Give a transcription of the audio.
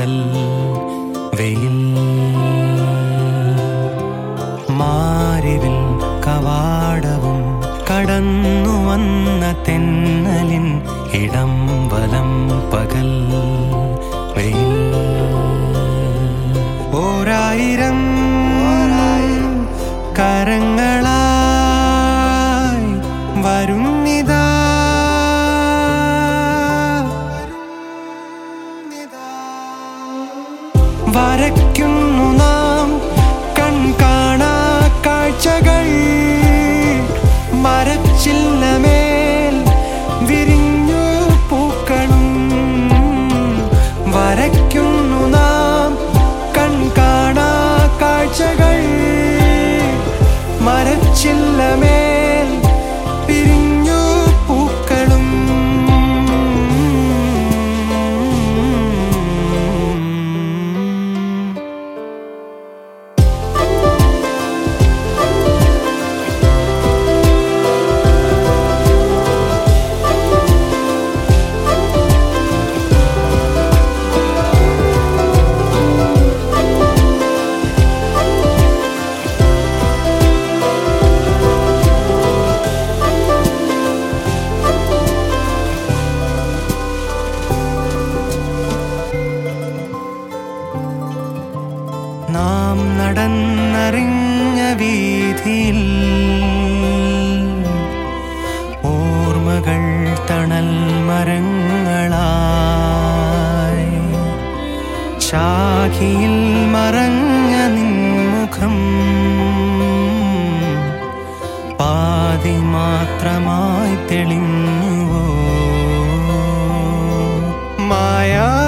പകൽ വെയിൽ മാരിവിൽ കവാടവും കടന്നു വന്ന തെന്നലിൻ ഇടം വലം പകൽ വെയിൽ ഓരായിരം കരങ്ങളായി വരുന്നിതാ വരയ്ക്കുന്നു നാം കൺ കാണാ കാഴ്ചകൾ മരച്ചില്ലമേൽ വിരിഞ്ഞു പൂക്കളും വരയ്ക്കുന്നു നാം കൺ കാണാ കാഴ്ചകൾ മരച്ചില്ലമേൽ പിരിഞ്ഞു പൂക്കളും നാം നടന്നറിഞ്ഞ വീതിയിൽ ഓർമ്മകൾ തണൽ മരങ്ങളായി ശാഖിയിൽ മറഞ്ഞ നിൻമുഖം പാതി മാത്രമായി തെളിഞ്ഞുവോ മായാ